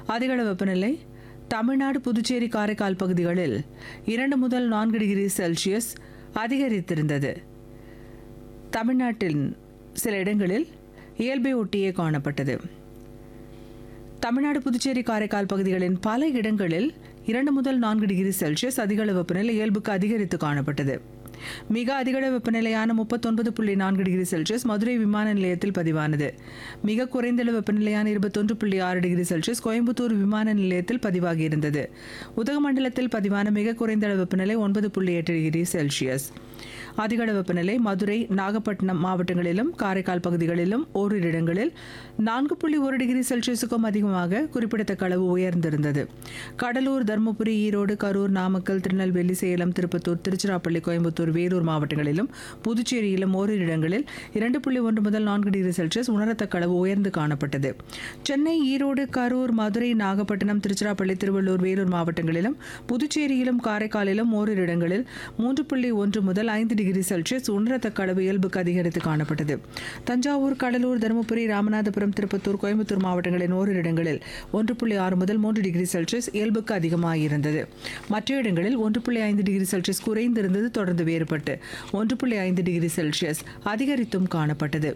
அதிகள வெப்பநிலை தமிழ்நாடு புதுச்சேரி காரைக்கால் பகுதிகளில் இரண்டு முதல் நான்கு டிகிரி செல்சியஸ் அதிகரித்திருந்தது தமிழ்நாட்டின் சில இடங்களில் இயல்பை ஒட்டியே காணப்பட்டது தமிழ்நாடு புதுச்சேரி காரைக்கால் பகுதிகளின் பல இடங்களில் இரண்டு முதல் நான்கு டிகிரி செல்சியஸ் அதிகள வெப்பநிலை இயல்புக்கு அதிகரித்து காணப்பட்டது மிக அதிகள வெப்பநிலையான முப்பத்தொன்பது புள்ளி நான்கு டிகிரி செல்சியஸ் மதுரை விமான நிலையத்தில் பதிவானது மிக குறைந்த வெப்பநிலையான இருபத்தொன்று புள்ளி ஆறு டிகிரி செல்சியஸ் கோயம்புத்தூர் விமான நிலையத்தில் பதிவாகியிருந்தது உதகமண்டலத்தில் பதிவான மிக குறைந்த வெப்பநிலை ஒன்பது புள்ளி எட்டு டிகிரி செல்சியஸ் அதிகள வெப்பநிலை மதுரை நாகப்பட்டினம் மாவட்டங்களிலும் காரைக்கால் பகுதிகளிலும் ஓரிரு இடங்களில் நான்கு புள்ளி ஒரு டிகிரி செல்சியஸுக்கும் அதிகமாக குறிப்பிடத்தக்க அளவு உயர்ந்திருந்தது கடலூர் தருமபுரி ஈரோடு கரூர் நாமக்கல் திருநெல்வேலி சேலம் திருப்பத்தூர் திருச்சிராப்பள்ளி கோயம்புத்தூர் வேலூர் மாவட்டங்களிலும் புதுச்சேரியிலும் ஓரிரு இடங்களில் இரண்டு புள்ளி ஒன்று முதல் நான்கு டிகிரி செல்சியஸ் உணரத்தக்க அளவு உயர்ந்து காணப்பட்டது சென்னை ஈரோடு கரூர் மதுரை நாகப்பட்டினம் திருச்சிராப்பள்ளி திருவள்ளூர் வேலூர் மாவட்டங்களிலும் புதுச்சேரியிலும் காரைக்காலிலும் ஓரிரு இடங்களில் மூன்று புள்ளி ஒன்று முதல் ஐந்து டிகிரி செல்சியஸ் உணரத்தக்க அளவு இயல்புக்கு அதிகரித்து காணப்பட்டது தஞ்சாவூர் கடலூர் தருமபுரி ராமநாதபுரம் திருப்பத்தூர் கோயம்புத்தூர் மாவட்டங்களின் ஓரிரு இடங்களில் ஒன்று புள்ளி ஆறு முதல் மூன்று டிகிரி செல்சியஸ் இயல்புக்கு அதிகமாக இருந்தது மற்ற இடங்களில் ஒன்று புள்ளி ஐந்து டிகிரி செல்சியஸ் குறைந்திருந்தது தொடர்ந்து வேறுபட்டு ஒன்று புள்ளி ஐந்து டிகிரி செல்சியஸ் அதிகரித்தும் காணப்பட்டது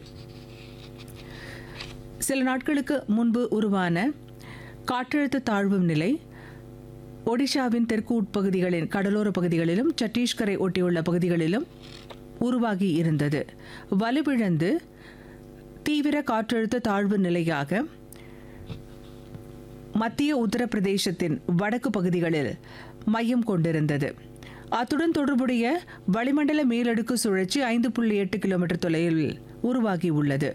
சில நாட்களுக்கு முன்பு உருவான காற்றழுத்த தாழ்வு நிலை ஒடிஷாவின் தெற்கு உட்பகுதிகளின் கடலோர பகுதிகளிலும் சத்தீஸ்கரை ஒட்டியுள்ள பகுதிகளிலும் உருவாகி இருந்தது வலுவிழந்து தீவிர காற்றழுத்த தாழ்வு நிலையாக மத்திய உத்தரப்பிரதேசத்தின் வடக்கு பகுதிகளில் மையம் கொண்டிருந்தது அத்துடன் தொடர்புடைய வளிமண்டல மேலடுக்கு சுழற்சி ஐந்து புள்ளி எட்டு கிலோமீட்டர் தொலைவில் உருவாகி உள்ளது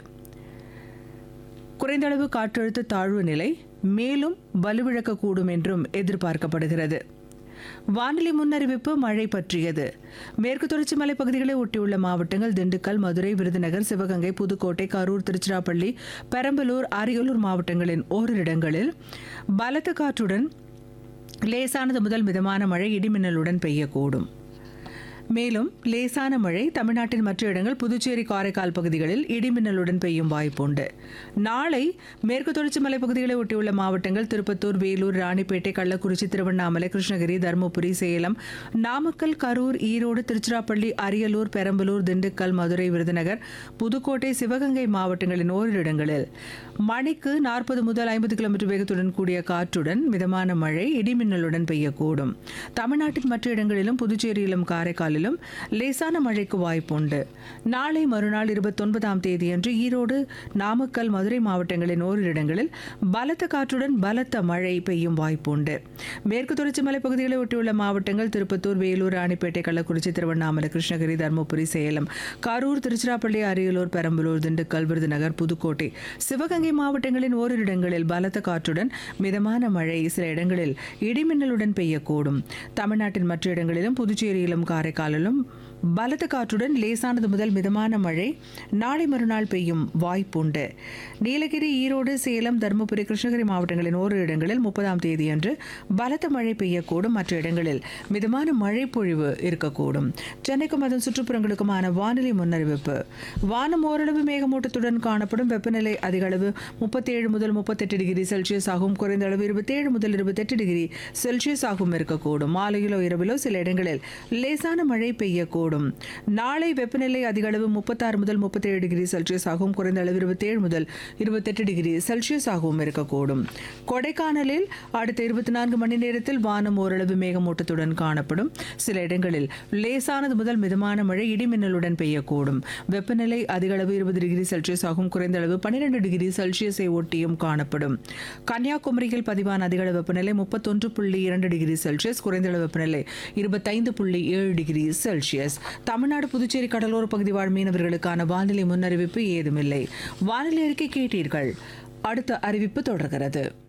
குறைந்தளவு காற்றழுத்த தாழ்வு நிலை மேலும் வலுவிழக்கக்கூடும் என்றும் எதிர்பார்க்கப்படுகிறது வானிலை முன்னறிவிப்பு மழை பற்றியது மேற்கு தொடர்ச்சி மலை பகுதிகளை ஒட்டியுள்ள மாவட்டங்கள் திண்டுக்கல் மதுரை விருதுநகர் சிவகங்கை புதுக்கோட்டை கரூர் திருச்சிராப்பள்ளி பெரம்பலூர் அரியலூர் மாவட்டங்களின் ஓரிரு இடங்களில் பலத்த காற்றுடன் லேசானது முதல் மிதமான மழை இடிமின்னலுடன் பெய்யக்கூடும் மேலும் லேசான மழை தமிழ்நாட்டின் மற்ற இடங்கள் புதுச்சேரி காரைக்கால் பகுதிகளில் இடிமின்னலுடன் பெய்யும் வாய்ப்புண்டு நாளை மேற்கு தொடர்ச்சி மலை பகுதிகளை ஒட்டியுள்ள மாவட்டங்கள் திருப்பத்தூர் வேலூர் ராணிப்பேட்டை கள்ளக்குறிச்சி திருவண்ணாமலை கிருஷ்ணகிரி தருமபுரி சேலம் நாமக்கல் கரூர் ஈரோடு திருச்சிராப்பள்ளி அரியலூர் பெரம்பலூர் திண்டுக்கல் மதுரை விருதுநகர் புதுக்கோட்டை சிவகங்கை மாவட்டங்களின் ஓரிரு இடங்களில் மணிக்கு நாற்பது முதல் ஐம்பது கிலோமீட்டர் வேகத்துடன் கூடிய காற்றுடன் மிதமான மழை இடிமின்னலுடன் பெய்யக்கூடும் தமிழ்நாட்டின் மற்ற இடங்களிலும் புதுச்சேரியிலும் காரைக்காலிலும் லேசான மழைக்கு வாய்ப்புண்டு நாளை மறுநாள் இருபத்தொன்பதாம் தேதியன்று ஈரோடு நாமக்கல் மதுரை மாவட்டங்களின் ஓரிரு இடங்களில் பலத்த காற்றுடன் பலத்த மழை பெய்யும் வாய்ப்புண்டு மேற்கு தொடர்ச்சி மலைப்பகுதிகளை ஒட்டியுள்ள மாவட்டங்கள் திருப்பத்தூர் வேலூர் ராணிப்பேட்டை கள்ளக்குறிச்சி திருவண்ணாமலை கிருஷ்ணகிரி தருமபுரி சேலம் கரூர் திருச்சிராப்பள்ளி அரியலூர் பெரம்பலூர் திண்டுக்கல் விருதுநகர் புதுக்கோட்டை சிவகங்கை மாவட்டங்களின் ஓரிரு இடங்களில் பலத்த காற்றுடன் மிதமான மழை சில இடங்களில் இடிமின்னலுடன் பெய்யக்கூடும் தமிழ்நாட்டின் மற்ற இடங்களிலும் புதுச்சேரியிலும் காரைக்காலிலும் பலத்த காற்றுடன் லேசானது முதல் மிதமான மழை நாளை மறுநாள் பெய்யும் வாய்ப்புண்டு நீலகிரி ஈரோடு சேலம் தருமபுரி கிருஷ்ணகிரி மாவட்டங்களின் ஓரிரு இடங்களில் முப்பதாம் தேதியன்று பலத்த மழை பெய்யக்கூடும் மற்ற இடங்களில் மிதமான மழை பொழிவு இருக்கக்கூடும் சென்னைக்கும் அதன் சுற்றுப்புறங்களுக்குமான வானிலை முன்னறிவிப்பு வானம் ஓரளவு மேகமூட்டத்துடன் காணப்படும் வெப்பநிலை அதிக அளவு முப்பத்தேழு முதல் முப்பத்தெட்டு டிகிரி செல்சியஸ் ஆகும் குறைந்த அளவு இருபத்தேழு முதல் இருபத்தெட்டு டிகிரி செல்சியஸ் ஆகும் இருக்கக்கூடும் மாலையிலோ இரவிலோ சில இடங்களில் லேசான மழை பெய்யக்கூடும் நாளை வெப்பநிலை அதிக அளவு முப்பத்தாறு முதல் முப்பத்தேழு டிகிரி செல்சியஸ் ஆகும் குறைந்த அளவு இருபத்தேழு முதல் இருபத்தெட்டு டிகிரி செல்சியஸ் ஆகவும் இருக்கக்கூடும் கொடைக்கானலில் அடுத்த இருபத்தி நான்கு மணி நேரத்தில் வானம் ஓரளவு மேகமூட்டத்துடன் காணப்படும் சில இடங்களில் லேசானது முதல் மிதமான மழை இடிமின்னலுடன் பெய்யக்கூடும் வெப்பநிலை அதிக அளவு இருபது டிகிரி செல்சியஸ் ஆகும் குறைந்த அளவு பன்னிரெண்டு டிகிரி செல்சியஸை ஒட்டியும் காணப்படும் கன்னியாகுமரியில் பதிவான அதிக அளவு வெப்பநிலை முப்பத்தொன்று புள்ளி இரண்டு டிகிரி செல்சியஸ் குறைந்த அளவு வெப்பநிலை இருபத்தைந்து புள்ளி ஏழு டிகிரி செல்சியஸ் தமிழ்நாடு புதுச்சேரி கடலோர பகுதி வாழ் மீனவர்களுக்கான வானிலை முன்னறிவிப்பு ஏதுமில்லை வானிலை அறிக்கை கேட்டீர்கள் அடுத்த அறிவிப்பு தொடர்கிறது